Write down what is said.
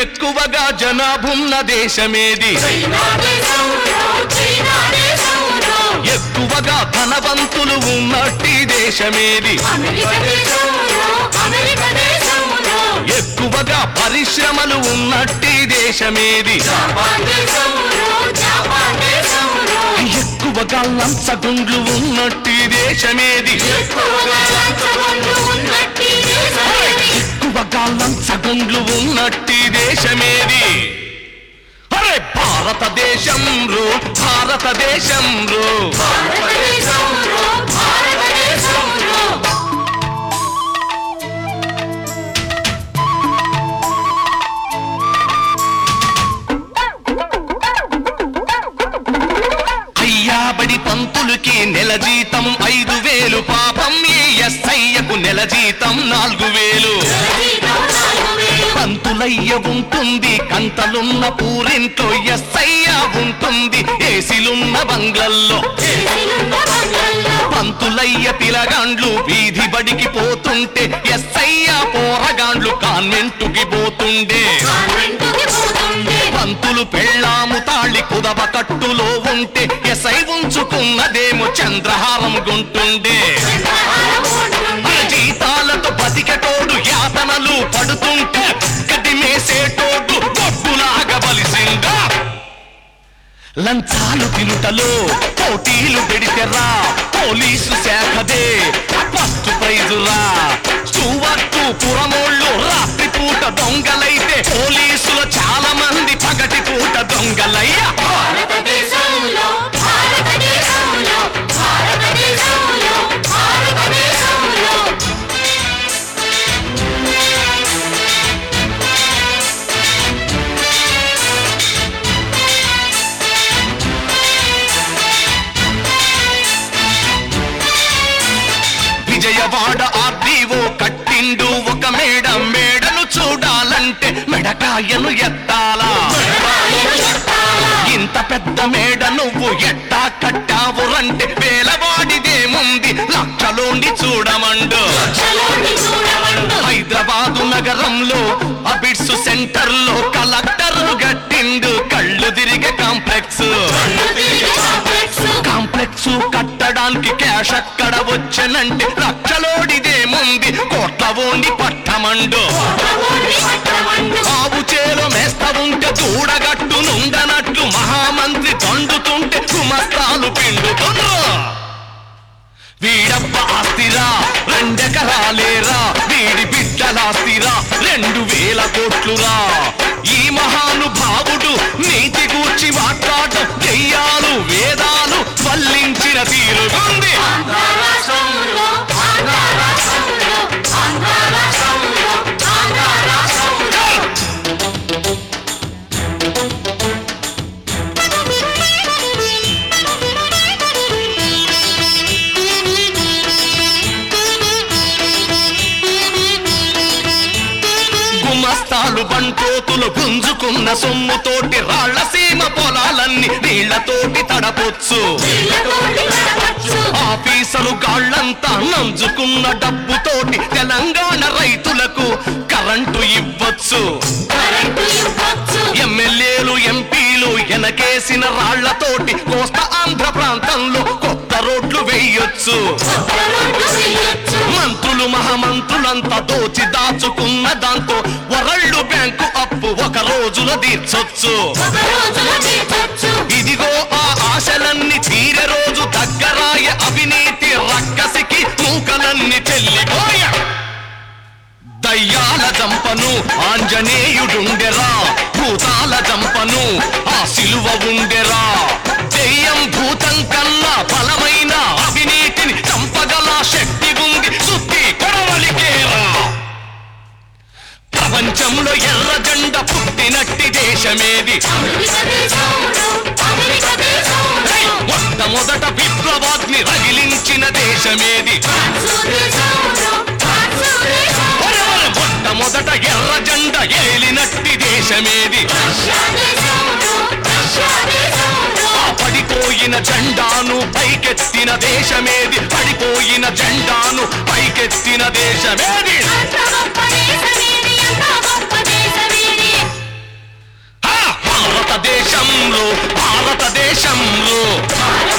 ఎక్కువగా జనాభున్న దేశమేది చైనా దేశంలో చైనా దేశంలో ఎక్కువగా ధనవంతులు ఉన్నట్టి దేశమేది అమెరికా దేశంలో అమెరికా దేశంలో ఎక్కువగా పరిశ్రమలు ఉన్నట్టి దేశమేది జపాన్ దేశంలో జపాన్ దేశంలో ఎక్కువగా లంచగుండ్లు ఉన్నట్టి దేశమేది ఎక్కువగా లంచగొండ్లు ఉన్నట్టి దేశమేది ఎక్కువగా లంచగుండ్లు ఉన్నట్టి దేశమేది అరే భారతదేశం రో భారతదేశం రో భారతదేశంలో భారతదేశంలో అయ్యాబడి పంతులకి నెల జీతం ఐదు వేలు పాపం ఈ ఎస్ఐకు నెల జీతం నాలుగు వేలు జీతం నాలుగు వేలు పంతులయ్య ఉంటుంది కంతలున్న పూరింట్లో ఎస్ఐయ ఉంటుంది ఏసిలున్న బంగ్లల్లో తెలిసినున్న బంగ్లల్లో పంతులయ్య పిలగాండ్లు వీధి బడికి పోతుంటే ఎస్ఐయ పోరగాండ్లు కాన్వెంటుకి పోతుండే కాన్వెంటుకి పోతుండే పంతులు పెళ్ళాము తాళి కుదవ కట్టులో ఉంటే ఎస్ఐ ఉంచుకున్నదేమో చంద్రహారం గుంటుండే చంద్రహారం ఉంటుండే ఆ జీతాలతో బతికటోడు యాతనలు పడుతుంటే కదిమేసేటోడు గొడ్డులాగా బలిసిందా లంచాలు తినుటలో పోటీలు పెడితెరా పోలీసు శాఖదే ఫస్ట్ ప్రైజురా స్టూవర్టు పురమోళ్ళు రాత్రి పూట దొంగలైతే పోలీసులు చాలా మంది పగటి పూట దొంగలయ్యా భారతదేశంలో భారతదేశంలో భారతదేశంలో భారతదేశంలో విజయవాడ ఆర్డీఓ కట్టిండు ఒక మేడ మేడను చూడాలంటే మెడకాయను ఎత్తాలా ఆయన ఎత్తాలా ఇంత పెద్ద మేడ నువ్వు ఎట్టా కట్టావు రంటే వేలవాడిదేముంది లక్షలోండి చూడమండు చలోని చూడమండు హైదరాబాదు నగరంలో అబిడ్స్ సెంటర్ లో కలెక్టర్ గట్టిండు కళ్ళు తిరిగే కాంప్లెక్స్ కళ్ళు తిరిగి కాంప్లెక్స్ కాంప్లెక్స్ కట్టడానికి క్యాష్ అక్కడ వచ్చనంటే లక్షలోడిదేముంది కోట్ల ఓండి పట్టమండు ఓడి పట్టమండు ఆవు చేలో మేస్తా ఉంటే దూడగట్టు నుండనట్లు మహామంత్రి దండుతుంటే గుమస్తాలు పిండుతున్నా వీడబ్బ ఆస్తిరా రెండెకరాలేరా వీడి బిడ్డలాస్తిరా రెండు వేల కోట్లురా ఈ మహానుభావుడు నీతి గూర్చి మాట్లాడటం దెయ్యాలు వేదాలు వల్లించిన తీరుగుంది ఆంధ్ర రాష్ట్రంలో ఆంధ్ర రాష్ట్రంలో ఆంధ్ర రాష్ట్రంలో ఆంధ్ర రాష్ట్రంలో గుమస్తాలు బంటోతులు గుంజుకున్న సొమ్ముతోటి రాళ్ల సీమ పొలాలన్నీ నీళ్లతోటి తడపొచ్చు ఇళ్ళతోటి నడవచ్చు ఆఫీసరు గాళ్ళంతా నంజుకున్న డబ్బుతోటి తెలంగాణ రైతులకు కరెంటు ఇవ్వచ్చు కరెంటు ఇవ్వచ్చు ఎమ్మెల్యేలు ఎంపీలు ఎనకేసిన రాళ్లతోటి కోస్తా ఆంధ్ర ప్రాంతంలో కొత్త రోడ్లు వేయొచ్చు కొత్త రోడ్లు వేయొచ్చు మంత్రులు మహామంత్రులంతా దోచి దాచుకున్న దాంతో వరల్డ్ బ్యాంకు అప్పు ఒక రోజులో తీర్చొచ్చు ఒక రోజులో తీర్చొచ్చు ఇదిగో ఆ ఆశలన్నీ తీరే రోజు దగ్గరాయ అవినీతి రక్కసికి మూకలన్నీ చెల్లిపోయ దయ్యాల జంపను ఆంజనేయుడుండెరా భూతాల జంపను ఆ సిలువ ఉండెరా దెయ్యం భూతం కన్నా బలమైన అవినీతిని చంపగల శక్తి ఉంది సుత్తి కొడవలికేరా ప్రపంచంలో ఎర్ర జెండ పుట్టినట్టి దేశమేది అమెరికా దేశంలో అమెరికా దేశంలో మొట్టమొదట విప్లవాగ్ని రగిలించిన దేశమేది ఫ్రాన్సు దేశంలో ఫ్రాన్సు దేశంలో ఒరే ఒరే మొట్టమొదట ఎర్ర జెండ ఏలినట్టి దేశమేది రష్యా దేశంలో రష్యా దేశంలో ఆ పడిపోయిన జెండాను పైకెత్తిన దేశమేది పడిపోయిన జెండాను పైకెత్తిన దేశమేది అంత గొప్ప దేశమేది అంత గొప్ప దేశమేది దేశంలో